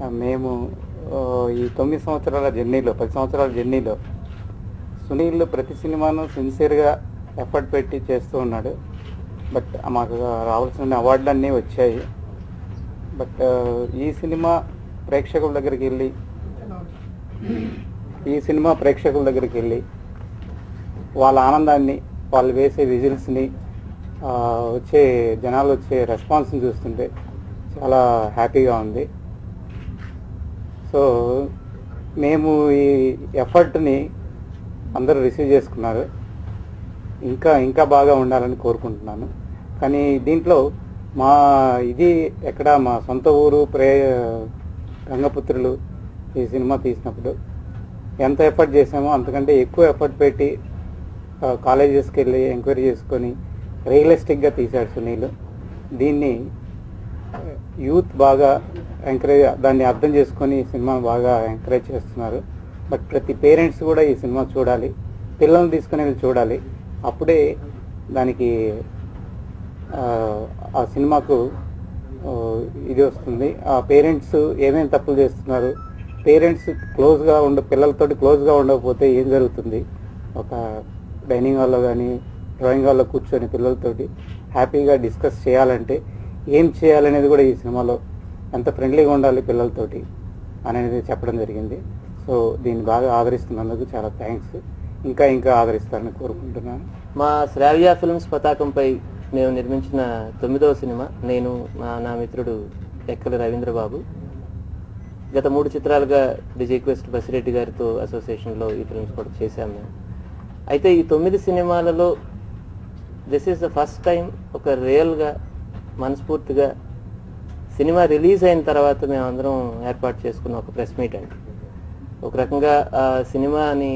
మేము ఆ, ఈ తొమ్మిది సంవత్సరాల జర్నీలో పది సంవత్సరాల జర్నీలో సునీల్ ప్రతి సినిమాను సిన్సియర్గా ఎఫర్ట్ పెట్టి చేస్తూ ఉన్నాడు బట్ మాకు రావాల్సిన అవార్డులన్నీ వచ్చాయి బట్ ఆ, ఈ సినిమా ప్రేక్షకుల దగ్గరికి వెళ్ళి ఈ సినిమా ప్రేక్షకుల దగ్గరికి వెళ్ళి వాళ్ళ ఆనందాన్ని వాళ్ళు వేసే విజిల్స్ని ఆ, వచ్చే జనాలు వచ్చే రెస్పాన్స్ని చూస్తుంటే చాలా హ్యాపీగా ఉంది సో మేము ఈ ఎఫర్ట్ని అందరూ రిసీవ్ చేసుకున్నారు ఇంకా ఇంకా బాగా ఉండాలని కోరుకుంటున్నాను కానీ దీంట్లో మా ఇది ఎక్కడ మా సొంత ఊరు ప్రే గంగపుత్రులు ఈ సినిమా తీసినప్పుడు ఎంత ఎఫర్ట్ చేసామో అంతకంటే ఎక్కువ ఎఫర్ట్ పెట్టి కాలేజెస్కి వెళ్ళి ఎంక్వైరీ చేసుకొని రియలిస్టిక్గా తీశాడు సునీల్ దీన్ని యూత్ బాగా ఎంకరేజ్ దాన్ని అర్థం చేసుకొని ఈ సినిమాను బాగా ఎంకరేజ్ చేస్తున్నారు బట్ ప్రతి పేరెంట్స్ కూడా ఈ సినిమా చూడాలి పిల్లల్ని తీసుకుని వెళ్ళి చూడాలి అప్పుడే దానికి ఆ, ఆ సినిమాకు ఆ, ఇది వస్తుంది ఆ పేరెంట్స్ ఏమేమి తప్పులు చేస్తున్నారు పేరెంట్స్ క్లోజ్గా ఉండ పిల్లలతోటి క్లోజ్గా ఉండకపోతే ఏం జరుగుతుంది ఒక డైనింగ్ హాల్లో కానీ డ్రాయింగ్ హాల్లో కూర్చొని పిల్లలతోటి హ్యాపీగా డిస్కస్ చేయాలంటే ఏం చేయాలనేది కూడా ఈ సినిమాలో ఎంత ఫ్రెండ్లీగా ఉండాలి పిల్లలతోటి అనేది చెప్పడం జరిగింది సో దీన్ని బాగా ఆదరిస్తున్నందుకు చాలా థ్యాంక్స్ ఇంకా ఇంకా ఆదరిస్తారని కోరుకుంటున్నాను మా శ్రావ్య ఫిల్మ్స్ పతాకంపై మేము నిర్మించిన తొమ్మిదవ సినిమా నేను మా నా మిత్రుడు ఎక్కల రవీంద్రబాబు గత మూడు చిత్రాలుగా డిజే క్వెస్ట్ బసిరెడ్డి గారితో అసోసియేషన్లో ఈ ఫిల్మ్స్ కూడా చేశాము మేము అయితే ఈ తొమ్మిది సినిమాలలో this is the first time ఒక రియల్గా మనస్ఫూర్తిగా సినిమా రిలీజ్ అయిన తర్వాత మేము అందరం ఏర్పాటు చేసుకున్న ఒక ప్రెస్ మీట్ అండి ఒక రకంగా ఆ సినిమాని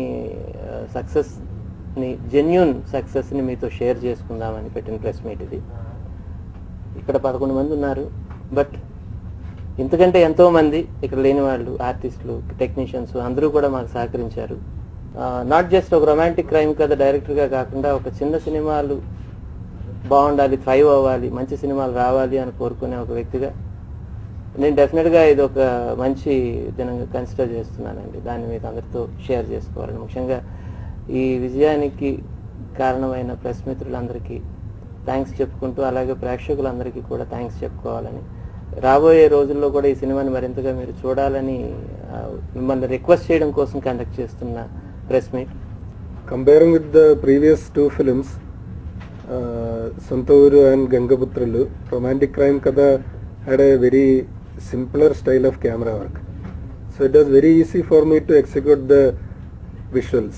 సక్సెస్ని జెన్యున్ సక్సెస్ని మీతో షేర్ చేసుకుందామని పెట్టిన ప్రెస్ మీట్ ఇది ఇక్కడ పదకొండు మంది ఉన్నారు బట్ ఇంతకంటే ఎంతో మంది ఇక్కడ లేని వాళ్ళు ఆర్టిస్టులు టెక్నీషియన్స్ అందరూ కూడా మాకు సహకరించారు నాట్ జస్ట్ ఒక రొమాంటిక్ క్రైమ్ కథ డైరెక్టర్గా కాకుండా ఒక చిన్న సినిమాలు బాగుండాలి థ్రైవ్ అవ్వాలి మంచి సినిమాలు రావాలి అని కోరుకునే ఒక వ్యక్తిగా నేను డెఫినెట్గా ఇది ఒక మంచి దినంగా కన్సిడర్ చేస్తున్నానండి దాన్ని మీకు అందరితో షేర్ చేసుకోవాలని ముఖ్యంగా ఈ విజయానికి కారణమైన ప్రెస్ మిత్రులందరికీ థ్యాంక్స్ చెప్పుకుంటూ అలాగే ప్రేక్షకులందరికీ కూడా థ్యాంక్స్ చెప్పుకోవాలని రాబోయే రోజుల్లో కూడా ఈ సినిమాని మరింతగా మీరు చూడాలని ఆ, మిమ్మల్ని రిక్వెస్ట్ చేయడం కోసం కండక్ట్ చేస్తున్న press meet Comparing with the previous two films, uh, Santavuru and Gangaputralu, Romantic Crime Kada had a very simpler style of camera work. So it was very easy for me to execute the visuals.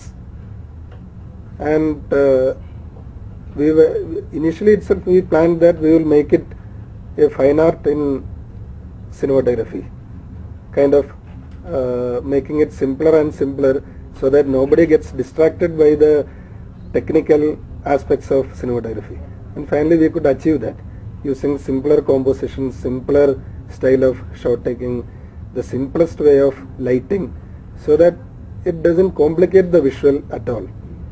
And uh, we were initially itself we planned that we will make it a fine art in cinematography kind of uh, making it simpler and simpler so that nobody gets distracted by the technical aspects of cinematography. And finally we could achieve that using simpler composition, simpler style of shot taking, the simplest way of lighting so that it doesn't complicate the visual at all.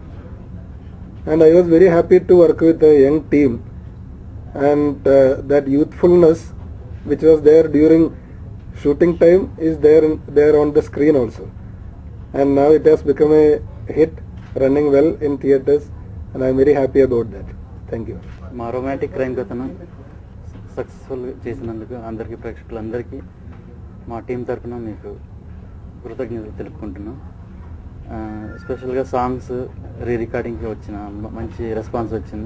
And I was very happy to work with a young team and uh, that youthfulness which was there during shooting time is there in, there on the screen also and now it has become a hit running well in theaters and i'm very happy about that thank you మా romantic crime కథను successful చేసినందుకు అందరికీ ప్రేక్షకులందరికీ మా team తరఫున మీకు కృతజ్ఞతలు తెలుపుకుంటున్నాం ఆ, స్పెషల్గా సాంగ్స్ రీ రికార్డింగ్కి వచ్చిన మ- మంచి రెస్పాన్స్ వచ్చింది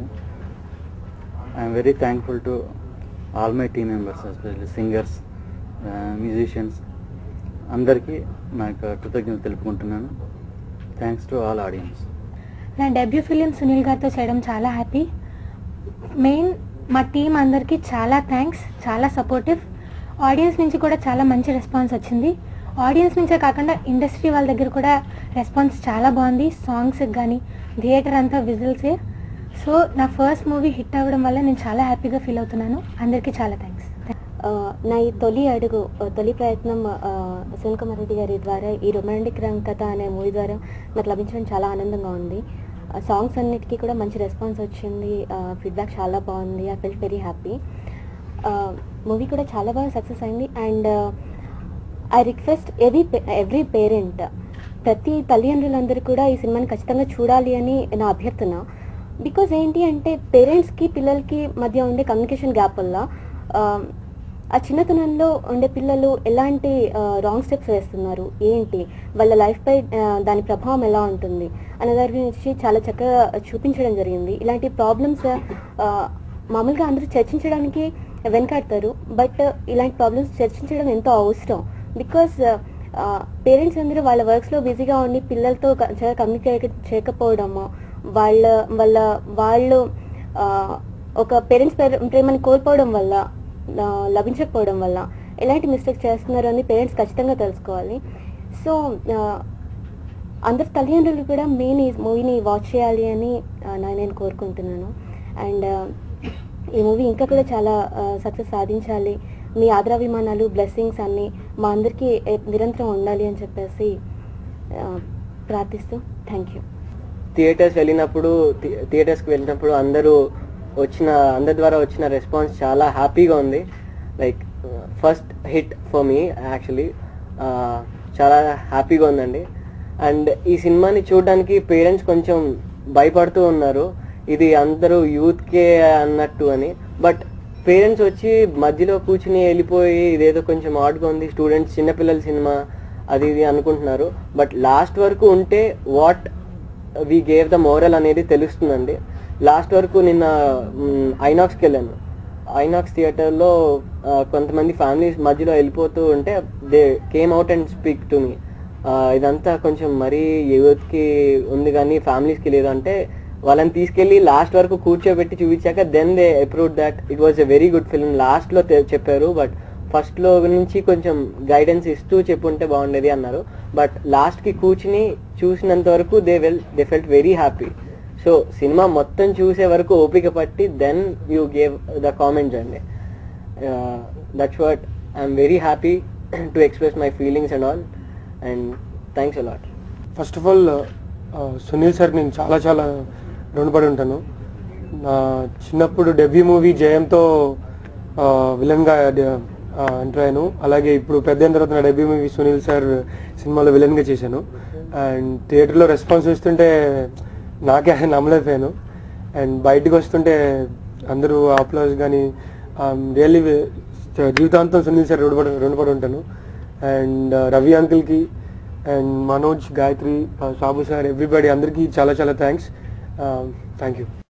I'm very thankful to all my team members especially singers musicians అందరికీ నా యొక్క కృతజ్ఞతలు తెలుపుకుంటున్నాను థ్యాంక్స్ టు ఆల్ ఆడియన్స్ నా డెబ్యూ ఫిలిం సునీల్ గారితో చేయడం చాలా హ్యాపీ మెయిన్ మా టీం అందరికీ చాలా థ్యాంక్స్ చాలా సపోర్టివ్ ఆడియన్స్ నుంచి కూడా చాలా మంచి రెస్పాన్స్ వచ్చింది ఆడియన్స్ నుంచే కాకుండా ఇండస్ట్రీ వాళ్ళ దగ్గర కూడా రెస్పాన్స్ చాలా బాగుంది సాంగ్స్కి కానీ థియేటర్ అంతా విజిల్సే సో నా ఫస్ట్ మూవీ హిట్ అవ్వడం వల్ల నేను చాలా హ్యాపీగా ఫీల్ అవుతున్నాను అందరికీ చాలా థ్యాంక్స్ ఆ, నా ఈ తొలి అడుగు ఆ, తొలి ప్రయత్నం ఆ, సునీల్ కుమార్ రెడ్డి గారి ద్వారా ఈ రొమాంటిక్ రంగ్ కథ అనే మూవీ ద్వారా నాకు లభించడం చాలా ఆనందంగా ఉంది ఆ, సాంగ్స్ అన్నిటికీ కూడా మంచి రెస్పాన్స్ వచ్చింది ఫీడ్బ్యాక్ చాలా బాగుంది I felt very happy movie కూడా చాలా బాగా సక్సెస్ అయింది and I request every every parent ప్రతి తల్లిదండ్రులందరూ కూడా ఈ సినిమాని ఖచ్చితంగా చూడాలి అని నా అభ్యర్థన బికాజ్ ఏంటి అంటే పేరెంట్స్కి పిల్లలకి మధ్య ఉండే కమ్యూనికేషన్ గ్యాప్ వల్ల ఆ, ఆ చిన్నతనంలో ఉండే పిల్లలు ఎలాంటి రాంగ్ స్టెప్స్ వేస్తున్నారు ఏంటి వాళ్ళ లైఫ్పై దాని ప్రభావం ఎలా ఉంటుంది అనే దాని గురించి చాలా చక్కగా చూపించడం జరిగింది ఇలాంటి ప్రాబ్లమ్స్ మామూలుగా అందరూ చర్చించడానికి వెనకాడతారు బట్ ఇలాంటి ప్రాబ్లమ్స్ చర్చించడం ఎంతో అవసరం బికాస్ పేరెంట్స్ అందరూ వాళ్ళ వర్క్స్లో బిజీగా ఉండి పిల్లలతో కమ్యూనికేట్ చేయకపోవడము వాళ్ళ వాళ్ళ వాళ్ళు ఆ, ఒక పేరెంట్స్ ప్రేమని కోల్పోవడం వల్ల ఆ, లభించకపోవడం వల్ల ఎలాంటి మిస్టేక్స్ చేస్తున్నారు అని పేరెంట్స్ ఖచ్చితంగా తెలుసుకోవాలి సో అందరు తల్లిదండ్రులు కూడా మెయిన్ ఈ మూవీని వాచ్ చేయాలి అని ఆ, నా- నేను కోరుకుంటున్నాను అండ్ ఈ మూవీ ఇంకా కూడా చాలా సక్సెస్ సాధించాలి మీ ఆదరాభిమానాలు బ్లెస్సింగ్స్ అన్నీ మా అందరికీ ఏ- నిరంతరం ఉండాలి అని చెప్పేసి ఆ, ప్రార్థిస్తూ థ్యాంక్ యూ థియేటర్స్ వెళ్ళినప్పుడు థి- థియేటర్స్కి వెళ్ళినప్పుడు అందరూ వచ్చిన అందరి ద్వారా వచ్చిన రెస్పాన్స్ చాలా హ్యాపీగా ఉంది like first hit for me actually చాలా హ్యాపీగా ఉందండి అండ్ ఈ సినిమాని చూడడానికి పేరెంట్స్ కొంచెం భయపడుతూ ఉన్నారు ఇది అందరూ యూత్కే అన్నట్టు అని బట్ పేరెంట్స్ వచ్చి మధ్యలో కూర్చుని వెళ్ళిపోయి ఇదేదో కొంచెం ఆడ్గా ఉంది స్టూడెంట్స్ చిన్నపిల్లల సినిమా అది ఇది అనుకుంటున్నారు బట్ లాస్ట్ వరకు ఉంటే what we gave the moral అనేది తెలుస్తుందండి లాస్ట్ వరకు నిన్న ఐనాక్స్కి వెళ్ళాను ఐనాక్స్ థియేటర్లో కొంతమంది ఫ్యామిలీస్ మధ్యలో వెళ్ళిపోతూ ఉంటే they came out and speak to me ఇదంతా కొంచెం మరీ యూత్కి ఉంది కానీ ఫ్యామిలీస్కి లేదు అంటే వాళ్ళని తీసుకెళ్ళి లాస్ట్ వరకు కూర్చోబెట్టి చూపించాక then they approve that it was a very good film లాస్ట్లో చెప్పారు బట్ ఫస్ట్లో నుంచి కొంచెం గైడెన్స్ ఇస్తూ చెప్పుంటే బాగుండేది అన్నారు బట్ లాస్ట్కి కూర్చుని చూసినంత వరకు they well they felt very happy so సినిమా మొత్తం చూసే వరకు ఓపిక పట్టి then you gave the comments అండి that's what I'm very happy to express my feelings and all and thanks a lot first of all Sunil sir నేను చాలా చాలా రుణపడి ఉంటాను నా చిన్నప్పుడు డెబ్యూ మూవీ జయంతో విలన్గా ఎంటర్ అయ్యాను అలాగే ఇప్పుడు పెద్ద అయిన తర్వాత నా డెబ్యూ మూవీ సునీల్ సార్ సినిమాలో విలన్గా చేశాను అండ్ థియేటర్లో రెస్పాన్స్ చూస్తుంటే నాకే నమ్మలేకపోయాను అండ్ బయటకు వస్తుంటే అందరూ అప్లాస్ కానీ రియల్లీ జీవితాంతం సునీల్ సార్ రుణపడి రుణపడి ఉంటాను అండ్ రవి అంకుల్కి and Manoj Gayatri Sabu sir everybody అందరికీ చాలా చాలా థ్యాంక్స్ థ్యాంక్ యూ